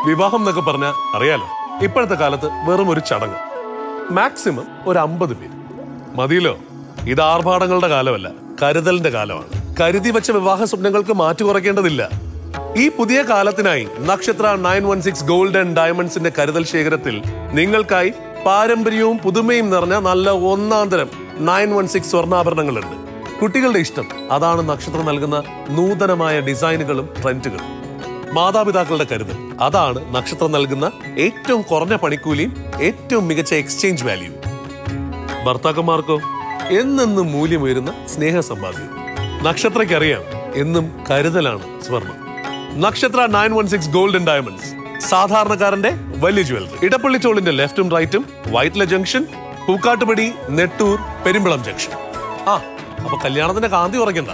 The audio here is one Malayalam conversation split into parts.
വിവാഹം എന്നൊക്കെ പറഞ്ഞാൽ അറിയാലോ ഇപ്പോഴത്തെ കാലത്ത് വെറും ഒരു ചടങ്ങ് മാക്സിമം ഒരു അമ്പത് പേര് മതിയല്ലോ ഇത് ആർഭാടങ്ങളുടെ കാലമല്ല കരുതലിന്റെ കാലമാണ് കരുതി വെച്ച വിവാഹ സ്വപ്നങ്ങൾക്ക് മാറ്റു കുറയ്ക്കേണ്ടതില്ല ഈ പുതിയ കാലത്തിനായി Nakshatra nine one six gold and ഡയമണ്ട്സിന്റെ കരുതൽ ശേഖരത്തിൽ നിങ്ങൾക്കായി പാരമ്പര്യവും പുതുമയും നിറഞ്ഞ നല്ല ഒന്നാം തരം നയൻ വൺ സിക്സ് സ്വർണ്ണാഭരണങ്ങളുണ്ട് കുട്ടികളുടെ ഇഷ്ടം അതാണ് നക്ഷത്രം നൽകുന്ന നൂതനമായ ഡിസൈനുകളും ട്രെൻഡുകളും മാതാപിതാക്കളുടെ കരുതൽ അതാണ് നക്ഷത്രം നൽകുന്ന ഏറ്റവും കുറഞ്ഞ പണിക്കൂലിയും ഏറ്റവും മികച്ച എക്സ്ചേഞ്ച് വാല്യൂ ഭർത്താക്കന്മാർക്കോ എന്നെന്നും മൂല്യമുയരുന്ന സ്നേഹ സമ്പാദ്യം നക്ഷത്രയ്ക്കറിയാം എന്നും കരുതലാണ് സ്വർണം Nakshatra nine one six golden diamonds സാധാരണക്കാരന്റെ വലിയ ജ്വല്ലറി ഇടപ്പള്ളി ചോളിന്റെ ലെഫ്റ്റും റൈറ്റും വൈറ്റ്ല ജംഗ്ഷൻ പൂക്കാട്ടുപടി നെട്ടൂർ പെരുമ്പളം ജംഗ്ഷൻ ആ അപ്പൊ കല്യാണത്തിന്റെ കാന്തി ഉറയ്ക്കണ്ട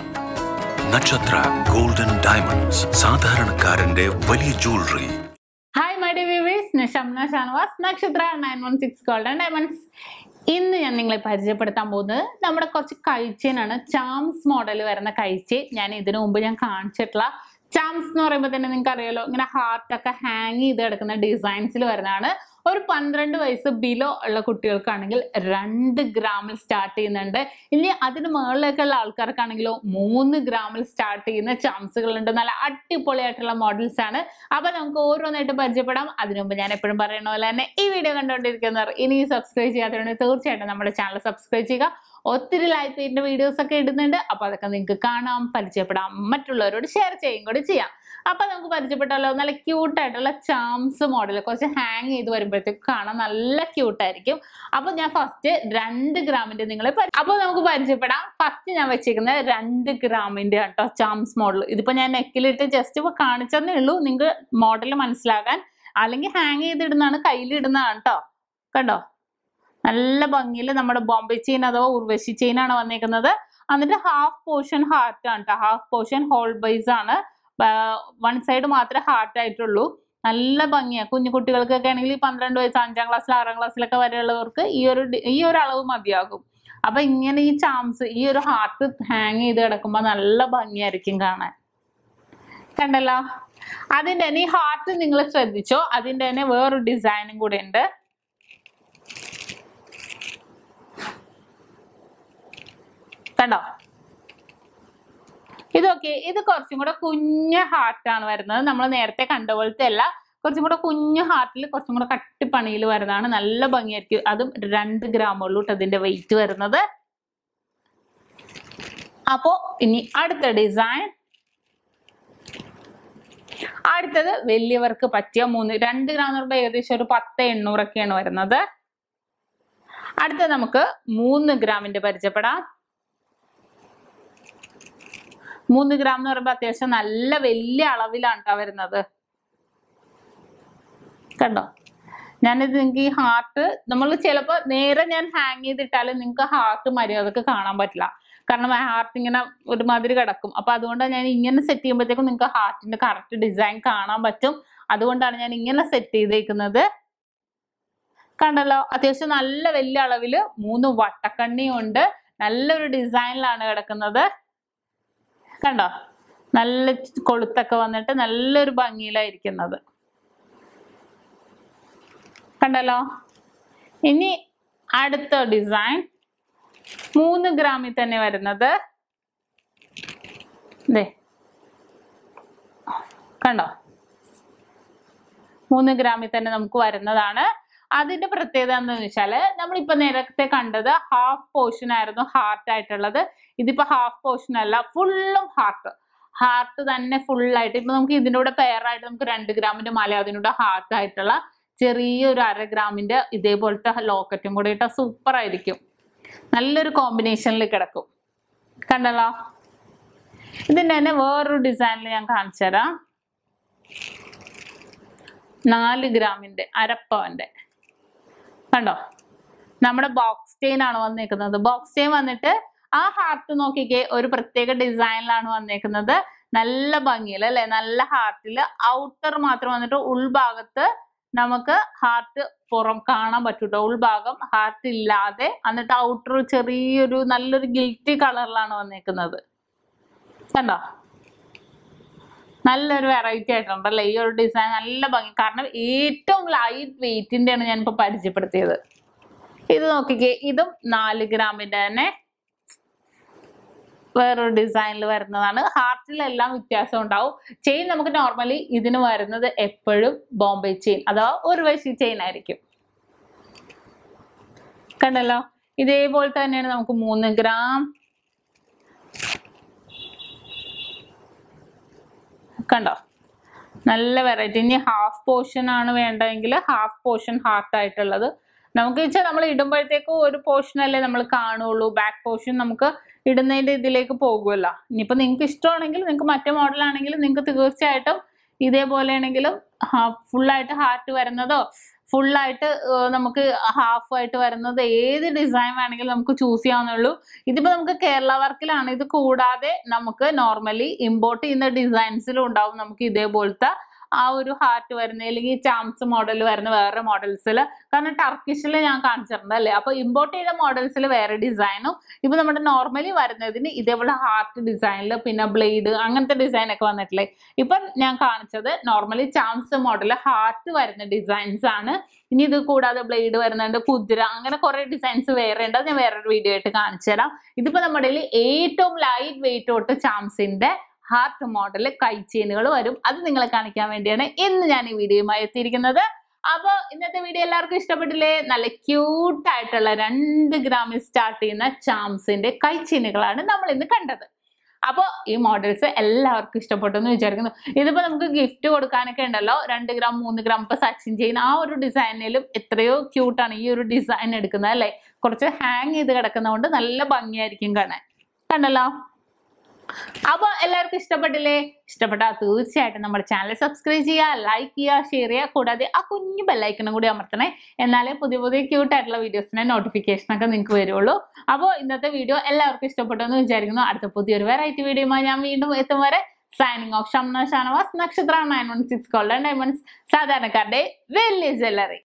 നക്ഷത്ര ഗോൾഡൻ ഡയമണ്ട്സ് സാധാരണക്കാരന്റെ വലിയ jewellery hi my dear viewers ഞാൻ Shamna Shanavas Nakshatra nine one six golden diamonds ഇന്ന് ഞാൻ നിങ്ങളെ പരിചയപ്പെടുത്താൻ പോകുന്നത് നമ്മുടെ കുറച്ച് കൈച്ചേനാണ് ചാംസ് മോഡൽ വരുന്ന കൈച്ചേൻ ഞാൻ ഇതിനു മുമ്പ് ഞാൻ കാണിച്ചിട്ടുള്ള ചാംസ് എന്ന് പറയുമ്പോൾ തന്നെ നിങ്ങൾക്ക് അറിയാലോ ഇങ്ങനെ ഹാർട്ടൊക്കെ ഹാങ് ചെയ്ത് കിടക്കുന്ന ഡിസൈൻസിൽ വരുന്നതാണ് ഒരു പന്ത്രണ്ട് വയസ്സ് ബിലോ ഉള്ള കുട്ടികൾക്കാണെങ്കിൽ രണ്ട് ഗ്രാമിൽ സ്റ്റാർട്ട് ചെയ്യുന്നുണ്ട് ഇനി അതിന് മുകളിലൊക്കെ ഉള്ള ആൾക്കാർക്കാണെങ്കിലോ മൂന്ന് ഗ്രാമിൽ സ്റ്റാർട്ട് ചെയ്യുന്ന ചാംസുകളുണ്ട് നല്ല അടിപൊളിയായിട്ടുള്ള മോഡൽസ് ആണ് അപ്പൊ നമുക്ക് ഓരോന്നായിട്ട് പരിചയപ്പെടാം അതിനു മുമ്പ് ഞാൻ എപ്പോഴും പറയുന്ന പോലെ തന്നെ ഈ വീഡിയോ കണ്ടുകൊണ്ടിരിക്കുന്നവർ ഇനി സബ്സ്ക്രൈബ് ചെയ്യാത്തതുകൊണ്ട് തീർച്ചയായിട്ടും നമ്മുടെ ചാനൽ സബ്സ്ക്രൈബ് ചെയ്യുക ഒത്തിരി ലൈഫ് ചെയ്യുന്ന വീഡിയോസ് ഒക്കെ ഇടുന്നുണ്ട് അപ്പൊ അതൊക്കെ നിങ്ങൾക്ക് കാണാം പരിചയപ്പെടാം മറ്റുള്ളവരോട് ഷെയർ ചെയ്യും കൂടി ചെയ്യാം അപ്പൊ നമുക്ക് പരിചയപ്പെട്ടല്ലോ നല്ല ക്യൂട്ട് ആയിട്ടുള്ള ചാംസ് മോഡൽ കുറച്ച് ഹാങ് ചെയ്ത് വരുമ്പോഴത്തേക്ക് കാണാൻ നല്ല ക്യൂട്ട് ആയിരിക്കും അപ്പൊ ഞാൻ ഫസ്റ്റ് രണ്ട് ഗ്രാമിന്റെ നിങ്ങളെ അപ്പൊ നമുക്ക് പരിചയപ്പെടാം ഫസ്റ്റ് ഞാൻ വെച്ചിരിക്കുന്നത് രണ്ട് ഗ്രാമിന്റെ കേട്ടോ ചാംസ് മോഡൽ ഇതിപ്പോ ഞാൻ നെക്കിലിട്ട് ജസ്റ്റ് ഇപ്പൊ കാണിച്ചതേ ഉള്ളൂ നിങ്ങൾക്ക് മോഡൽ മനസ്സിലാകാൻ അല്ലെങ്കിൽ ഹാങ് ചെയ്തിടുന്നതാണ് കയ്യിലിടുന്നതാണ് കേട്ടോ കണ്ടോ നല്ല ഭംഗിയിൽ നമ്മുടെ ബോംബെ ചെയിൻ അഥവാ ഉർവശി ചെയിൻ ആണ് വന്നേക്കുന്നത് എന്നിട്ട് ഹാഫ് പോർഷൻ ഹാർട്ട് ആണ് കേട്ടോ ഹാഫ് പോർഷൻ ഹോൾ ബൈസ് ആണ് വൺ സൈഡ് മാത്രമേ ഹാർട്ട് ആയിട്ടുള്ളൂ നല്ല ഭംഗിയാണ് കുഞ്ഞു കുട്ടികൾക്കൊക്കെ ആണെങ്കിൽ ഈ പന്ത്രണ്ട് വയസ്സ് അഞ്ചാം ക്ലാസ്സിൽ ആറാം ക്ലാസ്സിലൊക്കെ വരെയുള്ളവർക്ക് ഈ ഒരു ഡി- ഈ ഒരു അളവ് മതിയാകും അപ്പൊ ഇങ്ങനെ ഈ ചാംസ് ഈ ഒരു ഹാർട്ട് ഹാങ് ചെയ്ത് കിടക്കുമ്പോൾ നല്ല ഭംഗിയായിരിക്കും കാണാൻ കണ്ടല്ലോ അതിന്റെ തന്നെ ഈ ഹാർട്ട് നിങ്ങൾ ശ്രദ്ധിച്ചോ അതിന്റെ തന്നെ വേറൊരു ഡിസൈനും കൂടെ ഉണ്ട് കണ്ടോ ഇതൊക്കെ ഇത് കുറച്ചും കൂടെ കുഞ്ഞ് ഹാർട്ടാണ് വരുന്നത് നമ്മൾ നേരത്തെ കണ്ട പോലത്തെ അല്ല കുറച്ചും കൂടെ കുഞ്ഞു ഹാർട്ടിൽ കുറച്ചും കൂടെ കട്ടിപ്പണിയിൽ വരുന്നതാണ് നല്ല ഭംഗിയായിരിക്കും അതും രണ്ട് ഗ്രാമുള്ളൂ കേട്ടോ അതിന്റെ വെയിറ്റ് വരുന്നത് അപ്പോ ഇനി അടുത്ത ഡിസൈൻ അടുത്തത് വലിയവർക്ക് പറ്റിയ മൂന്ന് രണ്ട് ഗ്രാം എന്ന് പറയുമ്പോൾ ഏകദേശം ഒരു പത്ത് എണ്ണൂറൊക്കെയാണ് വരുന്നത് അടുത്തത് നമുക്ക് മൂന്ന് ഗ്രാമിന്റെ പരിചയപ്പെടാം മൂന്ന് ഗ്രാം എന്ന് പറയുമ്പോൾ അത്യാവശ്യം നല്ല വലിയ അളവിലാണ് കേട്ടോ വരുന്നത് കണ്ടോ ഞാനിത് നിങ്ങൾക്ക് ഈ ഹാർട്ട് നമ്മൾ ചിലപ്പോൾ നേരെ ഞാൻ ഹാങ് ചെയ്തിട്ടാലും നിങ്ങൾക്ക് ഹാർട്ട് മര്യാദക്ക് കാണാൻ പറ്റില്ല കാരണം ആ ഹാർട്ട് ഇങ്ങനെ ഒരുമാതിരി കിടക്കും അപ്പൊ അതുകൊണ്ടാണ് ഞാൻ ഇങ്ങനെ സെറ്റ് ചെയ്യുമ്പോഴത്തേക്കും നിങ്ങൾക്ക് ഹാർട്ടിന്റെ കറക്റ്റ് ഡിസൈൻ കാണാൻ പറ്റും അതുകൊണ്ടാണ് ഞാൻ ഇങ്ങനെ സെറ്റ് ചെയ്തേക്കുന്നത് കണ്ടല്ലോ അത്യാവശ്യം നല്ല വലിയ അളവില് മൂന്ന് വട്ടക്കണ്ണിയും ഉണ്ട് നല്ലൊരു ഡിസൈനിലാണ് കിടക്കുന്നത് കണ്ടോ നല്ല കൊളുത്തൊക്കെ വന്നിട്ട് നല്ലൊരു ഭംഗിയിലായിരിക്കുന്നത് കണ്ടല്ലോ ഇനി അടുത്ത ഡിസൈൻ മൂന്ന് ഗ്രാമിൽ തന്നെ വരുന്നത് ദേ കണ്ടോ മൂന്ന് ഗ്രാമിൽ തന്നെ നമുക്ക് വരുന്നതാണ് അതിന്റെ പ്രത്യേകത എന്താണെന്ന് വെച്ചാല് നമ്മളിപ്പോ നേരത്തെ കണ്ടത് ഹാഫ് പോർഷൻ ആയിരുന്നു ഹാർട്ട് ആയിട്ടുള്ളത് ഇതിപ്പോ ഹാഫ് പോർഷൻ അല്ല ഫുള്ളും ഹാർട്ട് ഹാർട്ട് തന്നെ full ആയിട്ട് ഇപ്പൊ നമുക്ക് ഇതിന്റെ കൂടെ പെയറായിട്ട് നമുക്ക് രണ്ട് ഗ്രാമിന്റെ മാല അതിനൂടെ ഹാർട്ട് ആയിട്ടുള്ള ചെറിയൊരു അര ഗ്രാമിന്റെ ഇതേപോലത്തെ ലോക്കറ്റും കൂടെ ഇട്ടാൽ സൂപ്പർ ആയിരിക്കും നല്ലൊരു കോമ്പിനേഷനിൽ കിടക്കും കണ്ടല്ലോ ഇതിന്റെ തന്നെ വേറൊരു ഡിസൈനിൽ ഞാൻ കാണിച്ചു തരാം നാല് ഗ്രാമിന്റെ അരപ്പവന്റെ കണ്ടോ നമ്മുടെ ബോക്സ് ചെയിൻ ആണ് വന്നേക്കുന്നത് ബോക്സ് ചെയിൻ വന്നിട്ട് ആ ഹാർട്ട് നോക്കിക്കേ ഒരു പ്രത്യേക ഡിസൈനിലാണ് വന്നേക്കുന്നത് നല്ല ഭംഗിയിൽ അല്ലെ നല്ല ഹാർട്ടിൽ ഔട്ടർ മാത്രം വന്നിട്ട് ഉൾഭാഗത്ത് നമുക്ക് ഹാർട്ട് പുറം കാണാൻ പറ്റൂട്ടോ ഉൾഭാഗം ഹാർട്ട് ഇല്ലാതെ എന്നിട്ട് ഔട്ടർ ചെറിയൊരു നല്ലൊരു ഗിൽറ്റി കളറിലാണ് വന്നേക്കുന്നത് കണ്ടോ നല്ലൊരു വെറൈറ്റി ആയിട്ടുണ്ടല്ലേ ഈ ഒരു ഡിസൈൻ നല്ല ഭംഗി കാരണം ഏറ്റവും ലൈറ്റ് വെയിറ്റിന്റെയാണ് ഞാൻ ഇപ്പൊ പരിചയപ്പെടുത്തിയത് ഇത് നോക്കിക്കേ ഇതും നാല് ഗ്രാമിന്റെ തന്നെ വേറൊരു ഡിസൈനിൽ വരുന്നതാണ് ഹാർട്ടിലെല്ലാം വ്യത്യാസം ഉണ്ടാവും ചെയിൻ നമുക്ക് നോർമലി ഇതിന് വരുന്നത് എപ്പോഴും ബോംബെ ചെയിൻ അഥവാ ഒരു വശി ചെയിൻ ആയിരിക്കും കണ്ടല്ലോ ഇതേപോലെ തന്നെയാണ് നമുക്ക് മൂന്ന് ഗ്രാം കണ്ടോ നല്ല വെറൈറ്റി ഇനി ഹാഫ് പോർഷൻ ആണ് വേണ്ടതെങ്കിൽ ഹാഫ് പോർഷൻ ഹാർട്ട് ആയിട്ടുള്ളത് നമുക്ക് വെച്ചാൽ നമ്മൾ ഇടുമ്പോഴത്തേക്കും ഒരു പോർഷൻ അല്ലേ നമ്മൾ കാണുള്ളൂ ബാക്ക് പോർഷൻ നമുക്ക് ഇടുന്നതിന്റെ ഇതിലേക്ക് പോകുമല്ലോ ഇനിയിപ്പോൾ നിങ്ങൾക്ക് ഇഷ്ടമാണെങ്കിൽ നിങ്ങൾക്ക് മറ്റേ മോഡലാണെങ്കിൽ നിങ്ങൾക്ക് തീർച്ചയായിട്ടും ഇതേപോലെയാണെങ്കിലും ഫുള്ളായിട്ട് ഹാർട്ട് വരുന്നതോ ഫുള്ളായിട്ട് നമുക്ക് ഹാഫ് ആയിട്ട് വരുന്നത് ഏത് ഡിസൈൻ വേണമെങ്കിലും നമുക്ക് ചൂസ് ചെയ്യാവുന്നുള്ളൂ ഇതിപ്പോൾ നമുക്ക് കേരള വർക്കിലാണ് ഇത് കൂടാതെ നമുക്ക് നോർമലി ഇമ്പോർട്ട് ചെയ്യുന്ന ഡിസൈൻസിലും ഉണ്ടാവും നമുക്ക് ഇതേപോലത്തെ ആ ഒരു ഹാർട്ട് വരുന്ന അല്ലെങ്കിൽ ചാംസ് മോഡൽ വരുന്ന വേറെ മോഡൽസിൽ കാരണം ടർക്കിഷിൽ ഞാൻ കാണിച്ചിട്ടുണ്ട് അല്ലേ അപ്പോൾ ഇമ്പോർട്ട് ചെയ്ത മോഡൽസിൽ വേറെ ഡിസൈനും ഇപ്പൊ നമ്മുടെ നോർമലി വരുന്നതിന് ഇതേപോലെ ഹാർട്ട് ഡിസൈനിൽ പിന്നെ ബ്ലേഡ് അങ്ങനത്തെ ഡിസൈൻ ഒക്കെ വന്നിട്ടില്ലേ ഇപ്പൊ ഞാൻ കാണിച്ചത് നോർമലി ചാംസ് മോഡൽ ഹാർട്ട് വരുന്ന ഡിസൈൻസ് ആണ് ഇനി ഇത് കൂടാതെ ബ്ലേഡ് വരുന്നുണ്ട് കുതിര അങ്ങനെ കുറെ ഡിസൈൻസ് വേറെ ഉണ്ട് അത് ഞാൻ വേറൊരു വീഡിയോ ആയിട്ട് കാണിച്ചു തരാം ഇതിപ്പോ നമ്മുടെ കയ്യില് ഏറ്റവും ലൈറ്റ് വെയിറ്റ് തൊട്ട് ചാംസിന്റെ ഹാർട്ട് മോഡൽ കൈ ചെയിനുകൾ വരും അത് നിങ്ങളെ കാണിക്കാൻ വേണ്ടിയാണ് ഇന്ന് ഞാൻ ഈ വീഡിയോയുമായി എത്തിയിരിക്കുന്നത് അപ്പോൾ ഇന്നത്തെ വീഡിയോ എല്ലാവർക്കും ഇഷ്ടപ്പെട്ടില്ലേ നല്ല ക്യൂട്ട് ആയിട്ടുള്ള രണ്ട് ഗ്രാമിൽ സ്റ്റാർട്ട് ചെയ്യുന്ന ചാംസിന്റെ കൈ ചെയിനുകളാണ് നമ്മൾ ഇന്ന് കണ്ടത് അപ്പോൾ ഈ മോഡൽസ് എല്ലാവർക്കും ഇഷ്ടപ്പെട്ടു എന്ന് വിചാരിക്കുന്നു ഇതിപ്പോ നമുക്ക് ഗിഫ്റ്റ് കൊടുക്കാനൊക്കെ ഉണ്ടല്ലോ രണ്ട് ഗ്രാം മൂന്ന് ഗ്രാം ഇപ്പൊ സച്ചിൻ ചെയ്യുന്ന ആ ഒരു ഡിസൈനിലും എത്രയോ ക്യൂട്ടാണ് ഈ ഒരു ഡിസൈൻ എടുക്കുന്നത് അല്ലേ കുറച്ച് ഹാങ് ചെയ്ത് കിടക്കുന്നതുകൊണ്ട് നല്ല ഭംഗിയായിരിക്കും കാണാൻ കണ്ടല്ലോ അപ്പൊ എല്ലാവർക്കും ഇഷ്ടപ്പെട്ടില്ലേ ഇഷ്ടപ്പെട്ടാൽ തീർച്ചയായിട്ടും നമ്മുടെ ചാനൽ സബ്സ്ക്രൈബ് ചെയ്യുക ലൈക്ക് ചെയ്യുക ഷെയർ ചെയ്യുക കൂടാതെ ആ കുഞ്ഞു ബെല്ലൈക്കണും കൂടി അമർത്തണേ എന്നാലേ പുതിയ പുതിയ ക്യൂട്ട് ആയിട്ടുള്ള വീഡിയോസിന്റെ നോട്ടിഫിക്കേഷൻ ഒക്കെ നിങ്ങൾക്ക് വരുള്ളൂ അപ്പോൾ ഇന്നത്തെ വീഡിയോ എല്ലാവർക്കും ഇഷ്ടപ്പെട്ടു എന്ന് വിചാരിക്കുന്നു അടുത്ത പുതിയൊരു വെറൈറ്റി വീഡിയോയുമായി ഞാൻ വീണ്ടും എത്തും വരെ signing off Shamna Shanavas Nakshatra nine one six golden diamonds സാധാരണക്കാരുടെ വലിയ ജ്വല്ലറി